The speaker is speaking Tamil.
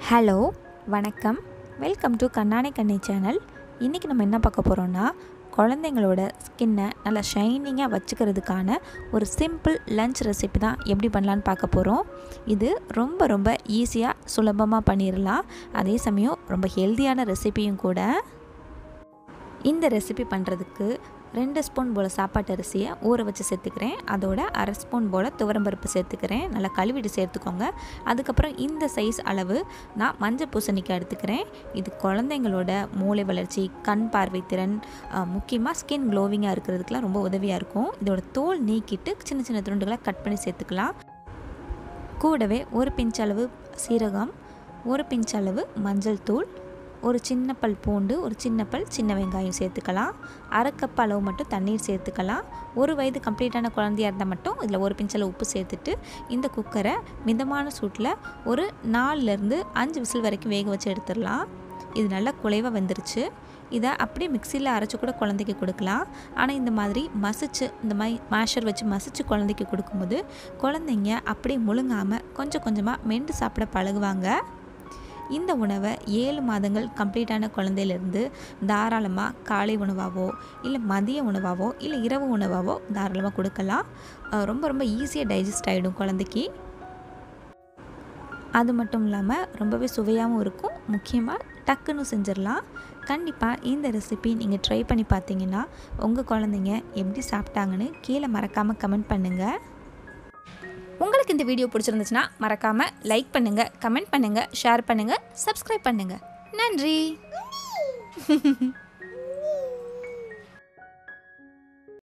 ஹலோ வணக்கம் வெல்கம் டு கண்ணானை கண்ணி சேனல் இன்றைக்கி நம்ம என்ன பார்க்க போகிறோன்னா குழந்தைங்களோட ஸ்கின்னை நல்லா ஷைனிங்காக வச்சுக்கிறதுக்கான ஒரு சிம்பிள் லஞ்ச் ரெசிபி தான் எப்படி பண்ணலான்னு பார்க்க போகிறோம் இது ரொம்ப ரொம்ப ஈஸியாக சுலபமாக பண்ணிடலாம் அதே சமயம் ரொம்ப ஹெல்த்தியான ரெசிபியும் கூட இந்த ரெசிபி பண்ணுறதுக்கு ரெண்டு ஸ்பூன் போல் சாப்பாட்டு அரிசியை ஊற வச்சு சேர்த்துக்கிறேன் அதோட அரை ஸ்பூன் போல் துவரம்பருப்பு சேர்த்துக்கிறேன் நல்லா கழுவிட்டு சேர்த்துக்கோங்க அதுக்கப்புறம் இந்த சைஸ் அளவு நான் மஞ்சள் பூசணிக்காய் எடுத்துக்கிறேன் இது குழந்தைங்களோட மூளை வளர்ச்சி கண் பார்வை திறன் முக்கியமாக ஸ்கின் க்ளோவிங்காக இருக்கிறதுக்குலாம் ரொம்ப உதவியாக இருக்கும் இதோட தோல் நீக்கிட்டு சின்ன சின்ன துண்டுகளை கட் பண்ணி சேர்த்துக்கலாம் கூடவே ஒரு பிஞ்ச் அளவு சீரகம் ஒரு பிஞ்ச் அளவு மஞ்சள் தூள் ஒரு சின்ன பல் பூண்டு ஒரு சின்ன பல் சின்ன வெங்காயம் சேர்த்துக்கலாம் அரை கப் அளவு மட்டும் தண்ணீர் சேர்த்துக்கலாம் ஒரு வயது கம்ப்ளீட்டான குழந்தையாக இருந்தால் மட்டும் இதில் ஒரு பிஞ்சளவு உப்பு சேர்த்துட்டு இந்த குக்கரை மிதமான சூட்டில் ஒரு நாலுலேருந்து அஞ்சு விசில் வரைக்கும் வேக வச்சு எடுத்துடலாம் இது நல்லா குலைவாக வெந்துருச்சு இதை அப்படியே மிக்சியில் அரைச்சி கூட குழந்தைக்கு கொடுக்கலாம் ஆனால் இந்த மாதிரி மசிச்சு இந்த மாதிரி மேஷர் வச்சு மசிச்சு குழந்தைக்கு கொடுக்கும்போது குழந்தைங்க அப்படியே முழுங்காமல் கொஞ்சம் கொஞ்சமாக மெண்டு சாப்பிட பழகுவாங்க இந்த உணவை ஏழு மாதங்கள் கம்ப்ளீட்டான குழந்தையிலேருந்து தாராளமாக காலை உணவாகவோ இல்லை மதிய உணவாகவோ இல்லை இரவு உணவாகவோ தாராளமாக கொடுக்கலாம் ரொம்ப ரொம்ப ஈஸியாக டைஜஸ்ட் ஆகிடும் குழந்தைக்கு அது மட்டும் இல்லாமல் ரொம்பவே சுவையாகவும் இருக்கும் முக்கியமாக டக்குன்னு செஞ்சிடலாம் கண்டிப்பாக இந்த ரெசிபி நீங்கள் ட்ரை பண்ணி பார்த்தீங்கன்னா உங்கள் குழந்தைங்க எப்படி சாப்பிட்டாங்கன்னு கீழே மறக்காமல் கமெண்ட் பண்ணுங்கள் உங்களுக்கு இந்த வீடியோ பிடிச்சிருந்துச்சுன்னா மறக்காமல் லைக் பண்ணுங்கள் கமெண்ட் பண்ணுங்கள் ஷேர் பண்ணுங்கள் சப்ஸ்கிரைப் பண்ணுங்கள் நன்றி